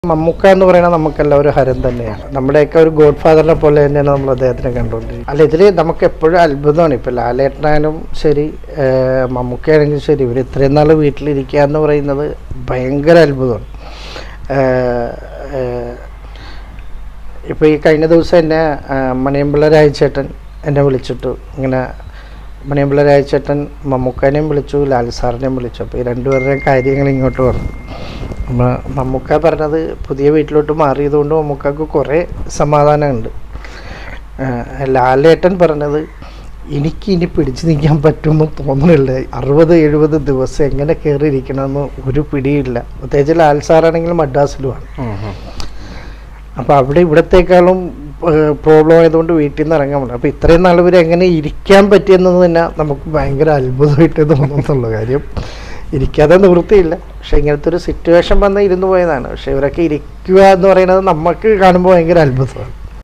മമ്മൂക്ക എന്ന് പറയുന്നത് നമുക്കെല്ലാം ഒരു ഹരം തന്നെയാണ് നമ്മുടെയൊക്കെ ഒരു ഗോഡ് ഫാദറിനെ പോലെ തന്നെയാണ് നമ്മൾ അദ്ദേഹത്തിനെ കണ്ടുകൊണ്ടിരിക്കുന്നത് അല്ല ഇതിൽ നമുക്ക് എപ്പോഴും അത്ഭുതമാണ് ഇപ്പം ലാലേട്ടനായാലും ശരി ഏഹ് മമ്മൂക്കയാണെങ്കിലും ശരി ഇവർ ഇത്രയും നാൾ വീട്ടിലിരിക്കുക എന്ന് പറയുന്നത് ഭയങ്കര അത്ഭുതമാണ് ഇപ്പോൾ ഈ കഴിഞ്ഞ ദിവസം എന്നെ ആ, മണിയമ്പിള്ള രാജചേട്ടൻ എന്നെ വിളിച്ചിട്ടു ഇങ്ങനെ മണിയമ്പിള്ള രാജചേട്ടൻ മമ്മൂക്കാനെയും വിളിച്ചു ലാൽ സാറിനെയും വിളിച്ചു അപ്പോൾ ഈ രണ്ടുപേരുടെയും കാര്യങ്ങൾ ഇങ്ങോട്ട് വന്നു അപ്പോൾ മമ്മൂക്ക പറഞ്ഞത് പുതിയ വീട്ടിലോട്ട് മാറിയതുകൊണ്ട് മമ്മൂക്കക്ക് കുറേ സമാധാനമുണ്ട് ആ, ലാലേട്ടൻ പറഞ്ഞത് എനിക്ക് ഇനി പിടിച്ചു നിൽക്കാൻ പറ്റുമെന്ന് തോന്നുന്നില്ല അറുപത് എഴുപത് ദിവസം എങ്ങനെ കയറിയിരിക്കണമെന്ന് ഒരു പിടിയില്ല പ്രത്യേകിച്ച് ലാൽ സാറാണെങ്കിൽ മദ്രാസിലുമാണ് അപ്പോൾ അവിടെ ഇവിടത്തേക്കാളും പ്രോബ്ലം ആയതുകൊണ്ട് വീട്ടിൽ നിന്ന് ഇറങ്ങാൻ പറ്റില്ല അപ്പോൾ ഇത്രയും നാൾ ഇവർ എങ്ങനെ ഇരിക്കാൻ പറ്റിയെന്നത് തന്നെ നമുക്ക് ഭയങ്കര അത്ഭുതമായിട്ട് തോന്നുന്നുള്ള കാര്യം ഇരിക്കാതെ നിവൃത്തിയില്ല പക്ഷെ ഇങ്ങനത്തെ ഒരു സിറ്റുവേഷൻ വന്ന് ഇരുന്ന് പോയതാണ് പക്ഷെ ഇവരൊക്കെ ഇരിക്കുക എന്ന് പറയുന്നത് നമുക്ക് കാണുമ്പോൾ ഭയങ്കര അത്ഭുതമാണ്